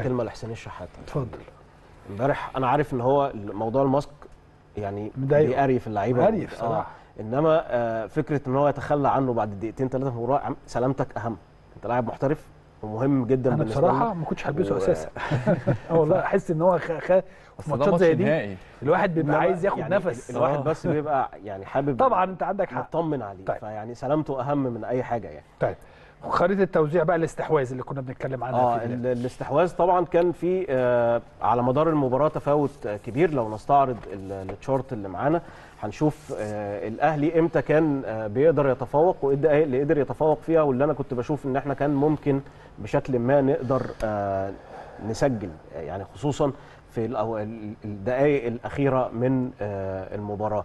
كلمه لحسين الشحات اتفضل امبارح انا عارف ان هو موضوع الماسك يعني مضايقه. بيقري في اللعيبه قري بصراحه انما آه فكره ان هو يتخلى عنه بعد دقيقتين ثلاثه في المباراه عم- سلامتك اهم انت لاعب محترف ومهم جدا انا بالنسبه بصراحه لنا. ما كنتش هلبسه و- اساسا اه والله احس ان هو خ... خ... في اصل ده ماتشات ماتش زي دي نهائي الواحد بيبقى إنما عايز ياخد يعني نفس الواحد آه. بس بيبقى يعني حابب طبعا انت عندك حق مطمن عليه طيب. فيعني سلامته اهم من اي حاجه يعني طيب خريطه التوزيع بقى الاستحواذ اللي كنا بنتكلم عنها اه في ال- البداية. الاستحواذ طبعا كان في آه على مدار المباراه تفاوت آه كبير لو نستعرض ال- التشارت اللي معانا هنشوف آه الاهلي امتى كان آه بيقدر يتفوق وايه الدقائق اللي قدر يتفوق فيها واللي انا كنت بشوف ان احنا كان ممكن بشكل ما نقدر آه نسجل آه يعني خصوصا في الأو- ال- الدقائق الاخيره من آه المباراه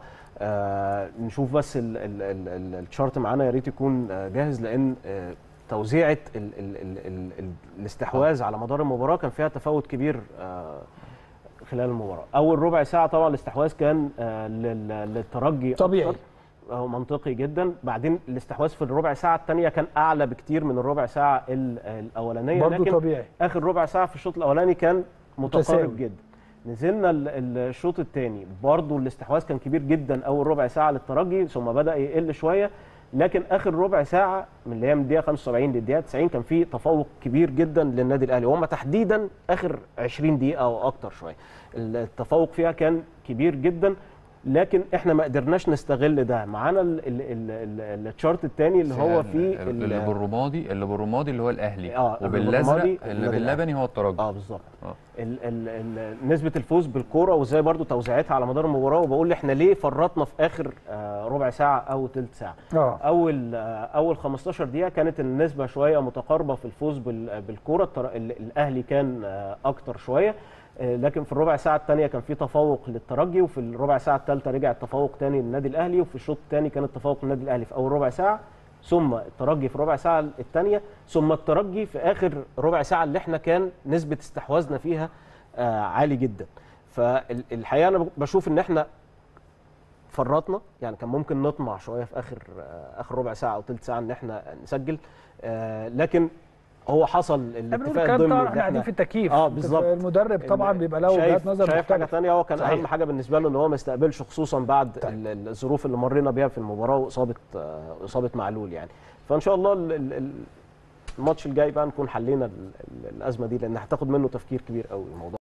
آه نشوف بس ال- ال- ال- ال- التشارت معانا يا ريت يكون آه جاهز لان آه توزيعه ال ال ال ال ال الاستحواذ على مدار المباراه كان فيها تفاوت كبير آه خلال المباراه اول ربع ساعه طبعا الاستحواذ كان آه لل- للترجي طبيعي. أكتر. آه، منطقي جدا بعدين الاستحواذ في الربع ساعه الثانيه كان اعلى بكتير من الربع ساعه ال- الاولانيه برضه لكن طبيعي اخر ربع ساعه في الشوط الاولاني كان متساوي. متقارب جدا نزلنا ال- ال- الشوط الثاني برضو الاستحواذ كان كبير جدا اول ربع ساعه للترجي ثم بدا يقل شويه لكن اخر ربع ساعه من اللي هي من الدقيقه 75 للدقيقه 90 كان في تفوق كبير جدا للنادي الاهلي وهم تحديدا اخر 20 دقيقه او اكتر شويه التفوق فيها كان كبير جدا لكن احنا ما قدرناش نستغل ده معانا ال- ال- ال- ال- التشارت الثاني اللي هو فيه ال- اللي بالرمادي اللي بالرمادي اللي هو الاهلي آه، وبالازرق بالرمادي اللي النادي باللبني هو الترجي اه بالظبط آه. ال ال ال نسبه الفوز بالكوره وازاي برضو توزيعتها على مدار المباراه وبقول احنا ليه فرطنا في اخر آه ربع ساعه او ثلث ساعه اه اول آه اول 15 دقيقه كانت النسبه شويه متقاربه في الفوز بال- بالكوره التر- ال- الاهلي كان آه اكتر شويه آه، لكن في الربع ساعه الثانيه كان في تفوق للترجي وفي الربع ساعه الثالثه رجع التفوق ثاني للنادي الاهلي وفي الشوط الثاني كان التفوق للنادي الاهلي في اول ربع ساعه ثم الترجي في الربع ساعه الثانيه ثم الترجي في اخر ربع ساعه اللي احنا كان نسبه استحواذنا فيها آه عالي جدا فالحقيقه انا بشوف ان احنا فرطنا يعني كان ممكن نطمع شويه في اخر آه اخر ربع ساعه او ثلث ساعه ان احنا نسجل آه لكن هو حصل احنا بنقول الاتفاق الكلام الضمني طبعا إن احنا قاعدين في التكييف اه بالظبط المدرب طبعا إن بيبقى له وجهات شايف نظر شايف حاجه مختلفه ثانيه هو كان صحيح. اهم حاجه بالنسبه له ان هو ما يستقبلش خصوصا بعد طيب. ال- الظروف اللي مرينا بيها في المباراه واصابه آه، اصابه معلول يعني فان شاء الله ال- ال- ال- الماتش الجاي بقى نكون حلينا ال- ال- الازمه دي لان هتاخد منه تفكير كبير قوي الموضوع